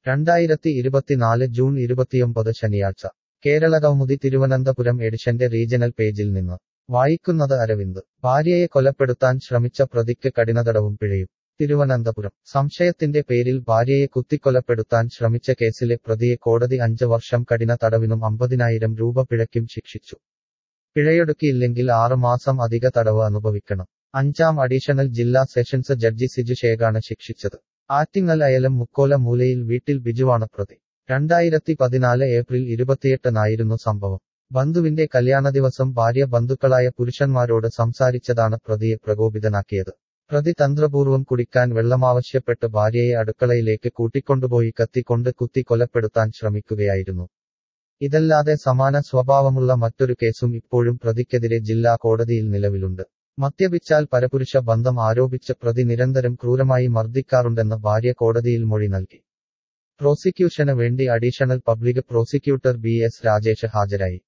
രണ്ടായിരത്തി ഇരുപത്തിനാല് ജൂൺ ഇരുപത്തിയൊമ്പത് ശനിയാഴ്ച കേരളകൗമുദി തിരുവനന്തപുരം എഡിഷന്റെ റീജണൽ പേജിൽ നിന്ന് വായിക്കുന്നത് അരവിന്ദ് ഭാര്യയെ കൊലപ്പെടുത്താൻ ശ്രമിച്ച പ്രതിക്ക് കഠിനതടവും പിഴയും തിരുവനന്തപുരം സംശയത്തിന്റെ പേരിൽ ഭാര്യയെ കുത്തിക്കൊലപ്പെടുത്താൻ ശ്രമിച്ച കേസിലെ പ്രതിയെ കോടതി അഞ്ച് വർഷം കഠിന തടവിനും അമ്പതിനായിരം രൂപ പിഴയ്ക്കും ശിക്ഷിച്ചു പിഴയൊടുക്കിയില്ലെങ്കിൽ ആറുമാസം അധിക തടവ് അനുഭവിക്കണം അഞ്ചാം അഡീഷണൽ ജില്ലാ സെഷൻസ് ജഡ്ജി സിജു ഷേഖാണ് ശിക്ഷിച്ചത് ആറ്റിങ്ങൽ അയലം മുക്കോല മൂലയിൽ വീട്ടിൽ ബിജുവാണ് പ്രതി രണ്ടായിരത്തി പതിനാല് ഏപ്രിൽ ഇരുപത്തിയെട്ടിനായിരുന്നു സംഭവം ബന്ധുവിന്റെ കല്യാണ ദിവസം ഭാര്യ ബന്ധുക്കളായ പുരുഷന്മാരോട് സംസാരിച്ചതാണ് പ്രതിയെ പ്രകോപിതനാക്കിയത് പ്രതി തന്ത്രപൂർവ്വം കുടിക്കാൻ വെള്ളമാവശ്യപ്പെട്ട് ഭാര്യയെ അടുക്കളയിലേക്ക് കൂട്ടിക്കൊണ്ടുപോയി കത്തിക്കൊണ്ട് കുത്തി കൊലപ്പെടുത്താൻ ശ്രമിക്കുകയായിരുന്നു ഇതല്ലാതെ സമാന സ്വഭാവമുള്ള മറ്റൊരു കേസും ഇപ്പോഴും പ്രതിക്കെതിരെ ജില്ലാ കോടതിയിൽ നിലവിലുണ്ട് മദ്യപിച്ചാൽ പരപുരുഷ ബന്ധം ആരോപിച്ച പ്രതി നിരന്തരം ക്രൂരമായി മർദ്ദിക്കാറുണ്ടെന്ന് ഭാര്യ കോടതിയിൽ മൊഴി നൽകി പ്രോസിക്യൂഷന് വേണ്ടി additional public prosecutor B S Rajesh ഹാജരായി